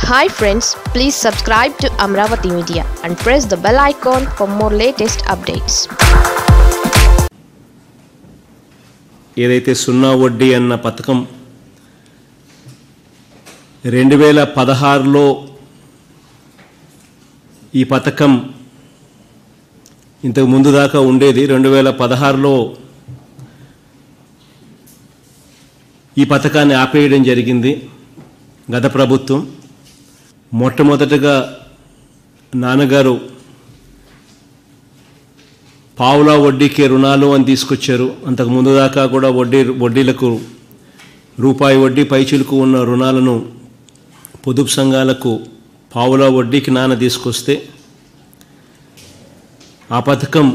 hi friends please subscribe to Amaravati media and press the bell icon for more latest updates ఏదైతే సున్నా వడ్డీ అన్న పథకం రెండు వేల పదహారులో ఈ పథకం ఇంతకు ముందు దాకా ఉండేది రెండు వేల పదహారులో ఈ పథకాన్ని ఆపేయడం జరిగింది గత ప్రభుత్వం మొట్టమొదటగా నాన్నగారు పావులా వడ్డీకే రుణాలు అని తీసుకొచ్చారు అంతకు ముందు దాకా కూడా వడ్డీ వడ్డీలకు రూపాయి వడ్డీ పైచిలకు ఉన్న రుణాలను పొదుపు సంఘాలకు పావులా వడ్డీకి నాన్న తీసుకొస్తే ఆ పథకం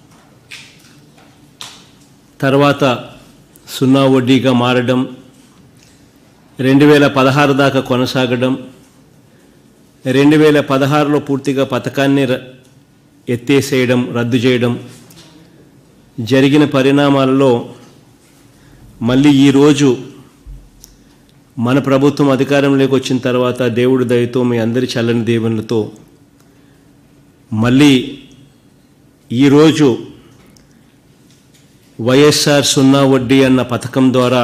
తర్వాత సున్నా వడ్డీగా మారడం రెండు వేల పదహారు దాకా కొనసాగడం రెండు వేల పదహారులో పూర్తిగా పథకాన్ని ర- ఎత్తేసేయడం రద్దు చేయడం జరిగిన పరిణామాలలో మళ్ళీ ఈరోజు మన ప్రభుత్వం అధికారంలోకి వచ్చిన తర్వాత దేవుడి దయతో మీ అందరి చల్లని దీవెనలతో మళ్ళీ ఈరోజు వైఎస్ఆర్ సున్నా వడ్డీ అన్న పథకం ద్వారా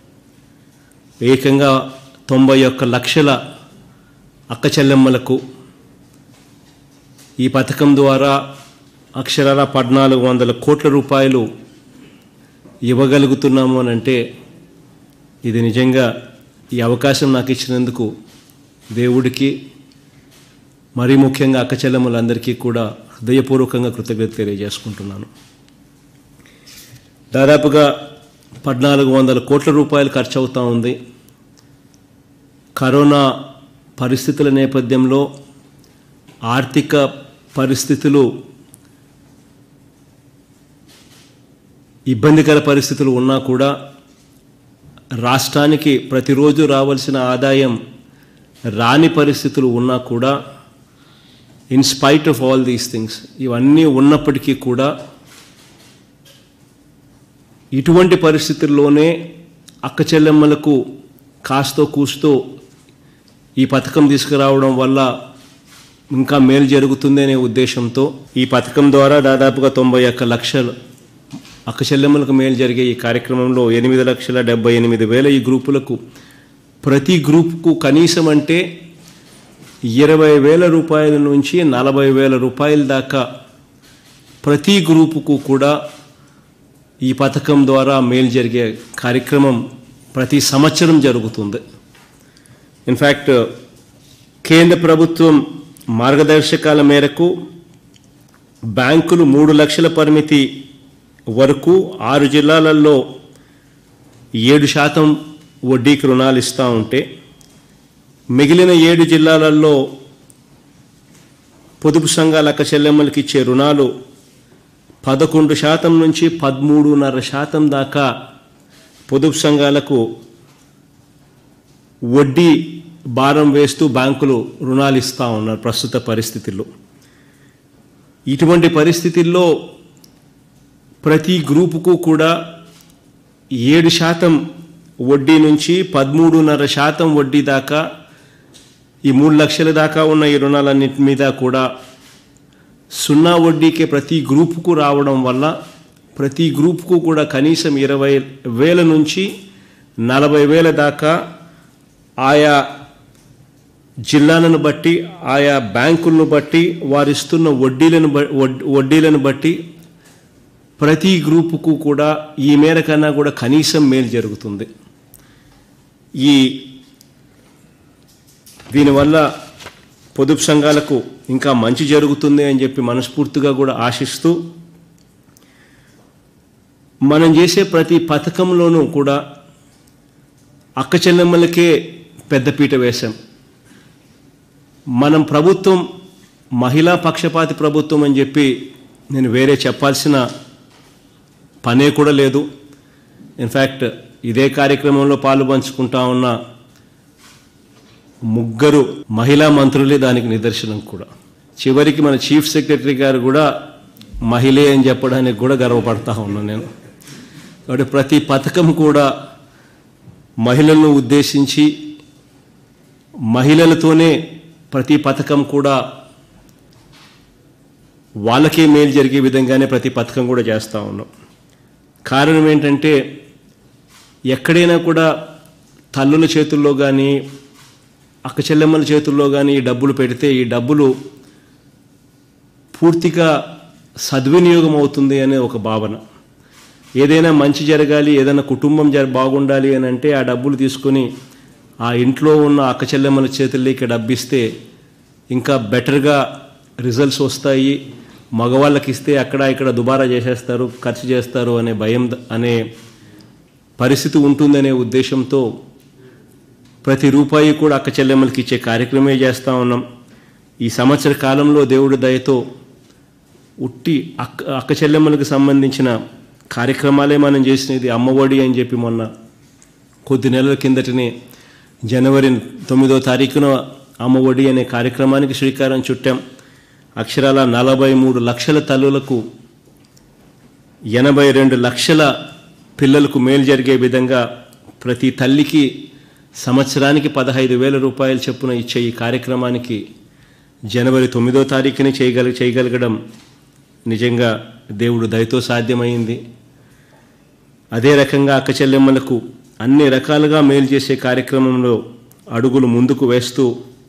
ఏకంగా తొంభై ఒక్క లక్షల అక్క చెల్లెమ్మలకు ఈ పథకం ద్వారా అక్షరాల పద్నాలుగు వందల కోట్ల రూపాయలు ఇవ్వగలుగుతున్నాము అని అంటే ఇది నిజంగా ఈ అవకాశం నాకు ఇచ్చినందుకు దేవుడికి మరీ ముఖ్యంగా అక్క చెల్లెమ్మలందరికీ కూడా హృదయపూర్వకంగా కృతజ్ఞత తెలియజేసుకుంటున్నాను దాదాపుగా పద్నాలుగు వందల కోట్ల రూపాయలు ఖర్చు అవుతూ ఉంది కరోనా పరిస్థితుల నేపథ్యంలో ఆర్థిక పరిస్థితులు ఇబ్బందికర పరిస్థితులు ఉన్నా కూడా రాష్ట్రానికి ప్రతిరోజు రావాల్సిన ఆదాయం రాని పరిస్థితులు ఉన్నా కూడా in spite of all these things ఇవన్నీ ఉన్నప్పటికీ కూడా ఇటువంటి పరిస్థితుల్లోనే అక్క చెల్లెమ్మలకు కాస్తో కూస్తో ఈ పథకం తీసుకురావడం వల్ల ఇంకా మేలు జరుగుతుంది అనే ఉద్దేశంతో ఈ పథకం ద్వారా దాదాపుగా తొంభై ఒక్క లక్షలు అక్క చెల్లెమ్మలకు మేలు జరిగే ఈ కార్యక్రమంలో ఎనిమిది లక్షల డెబ్బై ఎనిమిది వేల ఈ గ్రూపులకు ప్రతి గ్రూపుకు కనీసం అంటే ఇరవై వేల రూపాయల నుంచి నలభై వేల రూపాయల దాకా ప్రతి గ్రూపుకు కూడా ఈ పథకం ద్వారా మేలు జరిగే కార్యక్రమం ప్రతి సంవత్సరం జరుగుతుంది ఇన్ఫ్యాక్ట్ కేంద్ర ప్రభుత్వం మార్గదర్శకాల మేరకు బ్యాంకులు మూడు లక్షల పరిమితి వరకు ఆరు జిల్లాలలో ఏడు శాతం వడ్డీకి రుణాలు ఇస్తూ ఉంటే మిగిలిన ఏడు జిల్లాలలో పొదుపు సంఘాల అక్క చెల్లెమ్మలకి ఇచ్చే రుణాలు పదకొండు శాతం నుంచి పదమూడున్నర శాతం దాకా పొదుపు సంఘాలకు వడ్డీ భారం వేస్తూ బ్యాంకులు రుణాలు ఇస్తూ ఉన్నారు ప్రస్తుత పరిస్థితుల్లో ఇటువంటి పరిస్థితుల్లో ప్రతి గ్రూపుకు కూడా ఏడు శాతం వడ్డీ నుంచి పదమూడున్నర శాతం వడ్డీ దాకా ఈ మూడు లక్షల దాకా ఉన్న ఈ రుణాలన్నింటి మీద కూడా సున్నా వడ్డీకే ప్రతి గ్రూపుకు రావడం వల్ల ప్రతి గ్రూపుకు కూడా కనీసం ఇరవై వేల నుంచి నలభై వేల దాకా ఆయా జిల్లాలను బట్టి ఆయా బ్యాంకులను బట్టి వారిస్తున్న వడ్డీలను బ- వడ్- వడ్డీలను బట్టి ప్రతి గ్రూపుకు కూడా ఈ మేర కన్నా కూడా కనీసం మేలు జరుగుతుంది ఈ దీనివల్ల పొదుపు సంఘాలకు ఇంకా మంచి జరుగుతుంది అని చెప్పి మనస్ఫూర్తిగా కూడా ఆశిస్తూ మనం చేసే ప్రతి పథకంలోనూ కూడా అక్క చెల్లెమ్మలకే పెద్దపీట వేశాం మనం ప్రభుత్వం మహిళా పక్షపాతి ప్రభుత్వం అని చెప్పి నేను వేరే చెప్పాల్సిన పనే కూడా లేదు ఇన్ఫ్యాక్ట్ ఇదే కార్యక్రమంలో పాలు పంచుకుంటా ఉన్న ముగ్గురు మహిళా మంత్రులే దానికి నిదర్శనం కూడా చివరికి మన చీఫ్ సెక్రటరీ గారు కూడా మహిళే అని చెప్పడానికి కూడా గర్వపడతా ఉన్నాను నేను కాబట్టి ప్రతి పథకం కూడా మహిళలను ఉద్దేశించి మహిళలతోనే ప్రతి పథకం కూడా వాళ్ళకే మేలు జరిగే విధంగానే ప్రతి పథకం కూడా చేస్తూ ఉన్నాం కారణం ఏంటంటే ఎక్కడైనా కూడా తల్లుల చేతుల్లో కానీ అక్క చెల్లెమ్మల చేతుల్లో కానీ ఈ డబ్బులు పెడితే ఈ డబ్బులు పూర్తిగా సద్వినియోగం అవుతుంది అనే ఒక భావన ఏదైనా మంచి జరగాలి ఏదైనా కుటుంబం జర బాగుండాలి అని అంటే ఆ డబ్బులు తీసుకొని ఆ ఇంట్లో ఉన్న అక్క చెల్లెమ్మల చేతుల్లోకి డబ్బిస్తే ఇంకా బెటర్గా రిజల్ట్స్ వస్తాయి మగవాళ్ళకి ఇస్తే అక్కడ ఇక్కడ దుబారా చేసేస్తారు ఖర్చు చేస్తారు అనే భయం ద- అనే పరిస్థితి ఉంటుందనే ఉద్దేశంతో ప్రతి రూపాయి కూడా అక్క చెల్లెమ్మలకి ఇచ్చే కార్యక్రమే చేస్తూ ఉన్నాం ఈ సంవత్సర కాలంలో దేవుడి దయతో ఉట్టి అక్క అక్క చెల్లెమ్మలకు సంబంధించిన కార్యక్రమాలే మనం చేసినది అమ్మఒడి అని చెప్పి మొన్న కొద్ది నెలల కిందటనే జనవరి తొమ్మిదో తారీఖున అమ్మఒడి అనే కార్యక్రమానికి శ్రీకారం చుట్టాం అక్షరాల నలభై మూడు లక్షల తల్లులకు ఎనభై రెండు లక్షల పిల్లలకు మేలు జరిగే విధంగా ప్రతి తల్లికి సంవత్సరానికి పదహైదు వేల రూపాయలు చొప్పున ఇచ్చే ఈ కార్యక్రమానికి జనవరి తొమ్మిదో తారీఖుని చేయగల చేయగలగడం నిజంగా దేవుడు దయతో సాధ్యమైంది అదే రకంగా అక్క చెల్లెమ్మలకు అన్ని రకాలుగా మేలు చేసే కార్యక్రమంలో అడుగులు ముందుకు వేస్తూ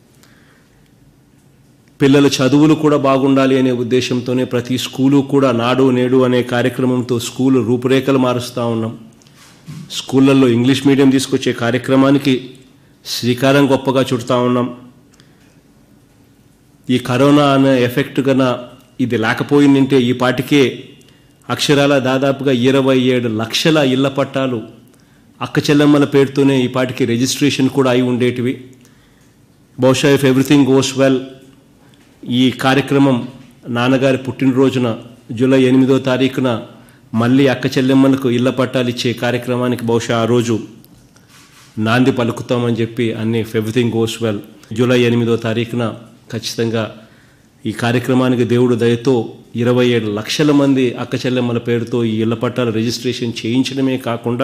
పిల్లల చదువులు కూడా బాగుండాలి అనే ఉద్దేశంతోనే ప్రతి స్కూలు కూడా నాడు నేడు అనే కార్యక్రమంతో స్కూలు రూపురేఖలు మారుస్తూ ఉన్నాం స్కూళ్ళల్లో ఇంగ్లీష్ మీడియం తీసుకొచ్చే కార్యక్రమానికి శ్రీకారం గొప్పగా చుడతా ఉన్నాం ఈ కరోనా అనే ఎఫెక్ట్ కన్నా ఇది లేకపోయిందంటే ఈ పాటికే అక్షరాల దాదాపుగా ఇరవై ఏడు లక్షల ఇళ్ల పట్టాలు అక్క చెల్లెమ్మల పేరుతోనే ఈ పాటికి రిజిస్ట్రేషన్ కూడా అయి ఉండేటివి బహుశా ఇఫ్ ఎవ్రీథింగ్ గోస్ వెల్ ఈ కార్యక్రమం నాన్నగారి పుట్టినరోజున జూలై ఎనిమిదో తారీఖున మళ్ళీ అక్క చెల్లెమ్మలకు ఇళ్ల పట్టాలు ఇచ్చే కార్యక్రమానికి బహుశా ఆ రోజు నాంది పలుకుతామని చెప్పి అన్ని ఎవ్రీథింగ్ గోస్ వెల్ జూలై ఎనిమిదో తారీఖున ఖచ్చితంగా ఈ కార్యక్రమానికి దేవుడు దయతో ఇరవై ఏడు లక్షల మంది అక్క చెల్లెమ్మల పేరుతో ఈ ఇళ్ల పట్టాల రిజిస్ట్రేషన్ చేయించడమే కాకుండా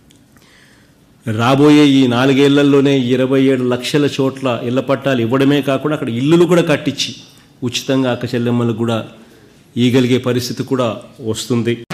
రాబోయే ఈ నాలుగేళ్లలోనే ఇరవై ఏడు లక్షల చోట్ల ఇళ్ల పట్టాలు ఇవ్వడమే కాకుండా అక్కడ ఇల్లులు కూడా కట్టించి ఉచితంగా అక్క చెల్లెమ్మలకు కూడా ఇయ్యగలిగే పరిస్థితి కూడా వస్తుంది